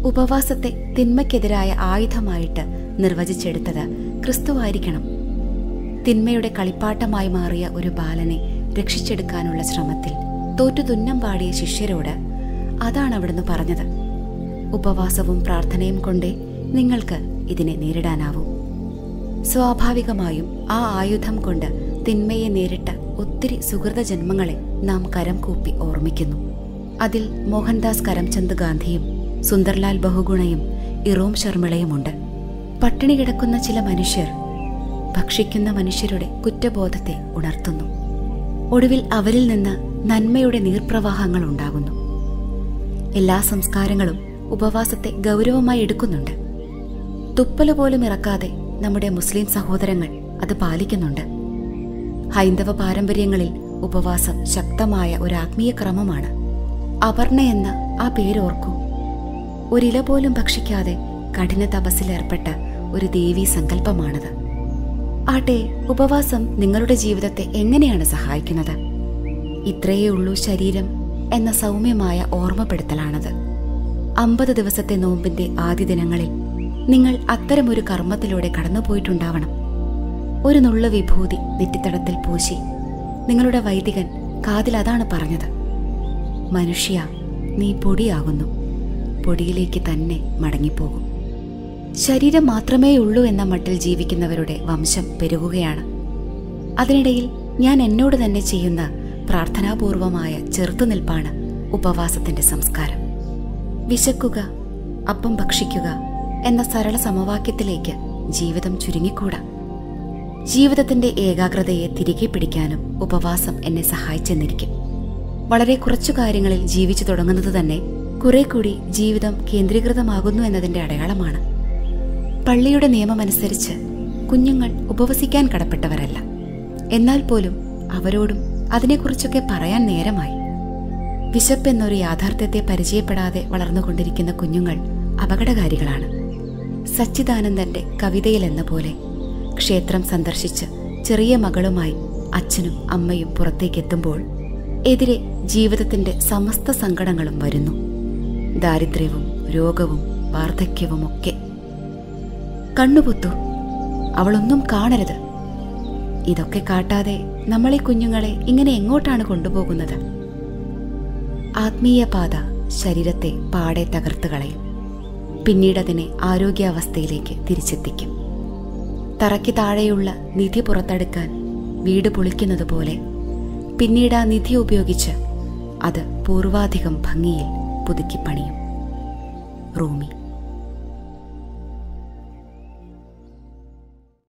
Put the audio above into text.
ഉപവാസത്തെ തിന്മയ്ക്കെതിരായ ആയുധമായിട്ട് നിർവചിച്ചെടുത്തത് ക്രിസ്തുവായിരിക്കണം തിന്മയുടെ കളിപ്പാട്ടമായി മാറിയ ഒരു ബാലനെ രക്ഷിച്ചെടുക്കാനുള്ള ശ്രമത്തിൽ തോറ്റു തുന്നം പാടിയ ശിഷ്യരോട് അതാണ് അവിടുന്ന് പറഞ്ഞത് ഉപവാസവും പ്രാർത്ഥനയും കൊണ്ടേ നിങ്ങൾക്ക് ഇതിനെ നേരിടാനാവൂ സ്വാഭാവികമായും ആ ആയുധം കൊണ്ട് തിന്മയെ നേരിട്ട ഒത്തിരി സുഹൃത ജന്മങ്ങളെ നാം കരം കൂപ്പി ഓർമ്മിക്കുന്നു അതിൽ മോഹൻദാസ് കരംചന്ദ് ഗാന്ധിയും സുന്ദർലാൽ ബഹുഗുണയും ഇറോം ശർമിളയുമുണ്ട് പട്ടിണി കിടക്കുന്ന ചില മനുഷ്യർ ഭക്ഷിക്കുന്ന മനുഷ്യരുടെ കുറ്റബോധത്തെ ഉണർത്തുന്നു ഒടുവിൽ അവരിൽ നിന്ന് നന്മയുടെ നീർപ്രവാഹങ്ങൾ ഉണ്ടാകുന്നു എല്ലാ സംസ്കാരങ്ങളും ഉപവാസത്തെ ഗൗരവമായി എടുക്കുന്നുണ്ട് തുപ്പല് പോലും ഇറക്കാതെ നമ്മുടെ മുസ്ലിം സഹോദരങ്ങൾ അത് പാലിക്കുന്നുണ്ട് ഹൈന്ദവ പാരമ്പര്യങ്ങളിൽ ഉപവാസം ശക്തമായ ഒരു ആത്മീയ ക്രമമാണ് അപർണ എന്ന ആ പേരോർക്കൂ ഒരില പോലും ഭക്ഷിക്കാതെ കഠിന തപസ്സിലേർപ്പെട്ട ഒരു ദേവീ സങ്കല്പമാണത് ആട്ടെ ഉപവാസം നിങ്ങളുടെ ജീവിതത്തെ എങ്ങനെയാണ് സഹായിക്കുന്നത് ഇത്രയേ ഉള്ളൂ ശരീരം എന്ന സൗമ്യമായ ഓർമ്മപ്പെടുത്തലാണത് അമ്പത് ദിവസത്തെ നോമ്പിന്റെ ആദ്യ ദിനങ്ങളിൽ നിങ്ങൾ അത്തരമൊരു കർമ്മത്തിലൂടെ കടന്നുപോയിട്ടുണ്ടാവണം ഒരു നുള്ള വിഭൂതി നെറ്റിത്തടത്തിൽ പൂശി നിങ്ങളുടെ വൈദികൻ കാതിൽ അതാണ് പറഞ്ഞത് മനുഷ്യ നീ പൊടിയാകുന്നു പൊടിയിലേക്ക് തന്നെ മടങ്ങിപ്പോകും ശരീരം മാത്രമേ ഉള്ളൂ എന്ന മട്ടിൽ ജീവിക്കുന്നവരുടെ വംശം പെരുകുകയാണ് അതിനിടയിൽ ഞാൻ എന്നോട് തന്നെ ചെയ്യുന്ന പ്രാർത്ഥനാപൂർവമായ ചെറുത്തുനിൽപ്പാണ് ഉപവാസത്തിന്റെ സംസ്കാരം വിശക്കുക അപ്പം ഭക്ഷിക്കുക എന്ന സരള സമവാക്യത്തിലേക്ക് ജീവിതം ചുരുങ്ങിക്കൂടാ ജീവിതത്തിന്റെ ഏകാഗ്രതയെ തിരികെ പിടിക്കാനും ഉപവാസം എന്നെ സഹായിച്ചെന്നിരിക്കും വളരെ കുറച്ചു കാര്യങ്ങളിൽ ജീവിച്ചു തുടങ്ങുന്നത് തന്നെ കുറെ കൂടി ജീവിതം കേന്ദ്രീകൃതമാകുന്നു എന്നതിന്റെ അടയാളമാണ് പള്ളിയുടെ നിയമമനുസരിച്ച് കുഞ്ഞുങ്ങൾ ഉപവസിക്കാൻ കടപ്പെട്ടവരല്ല എന്നാൽ പോലും അവരോടും അതിനെക്കുറിച്ചൊക്കെ പറയാൻ നേരമായി വിശപ്പെന്നൊരു യാഥാർത്ഥ്യത്തെ പരിചയപ്പെടാതെ വളർന്നുകൊണ്ടിരിക്കുന്ന കുഞ്ഞുങ്ങൾ അപകടകാരികളാണ് സച്ചിദാനന്ദന്റെ കവിതയിലെന്ന പോലെ ക്ഷേത്രം സന്ദർശിച്ച് ചെറിയ മകളുമായി അച്ഛനും അമ്മയും പുറത്തേക്കെത്തുമ്പോൾ എതിരെ ജീവിതത്തിന്റെ സമസ്ത സങ്കടങ്ങളും വരുന്നു ദാരിദ്ര്യവും രോഗവും വാർദ്ധക്യവുമൊക്കെ കണ്ണുപൊത്തു അവളൊന്നും കാണരുത് ഇതൊക്കെ കാട്ടാതെ നമ്മളെ കുഞ്ഞുങ്ങളെ ഇങ്ങനെ എങ്ങോട്ടാണ് കൊണ്ടുപോകുന്നത് ആത്മീയ പാത ശരീരത്തെ പാടെ തകർത്ത് കളയും പിന്നീട് അതിനെ ആരോഗ്യാവസ്ഥയിലേക്ക് തിരിച്ചെത്തിക്കും തറയ്ക്ക് താഴെയുള്ള നിധി പുറത്തെടുക്കാൻ വീട് പൊളിക്കുന്നത് പോലെ പിന്നീട് ആ നിധി ഉപയോഗിച്ച് അത് പൂർവാധികം ഭംഗിയിൽ പുതുക്കി പണിയും റൂമി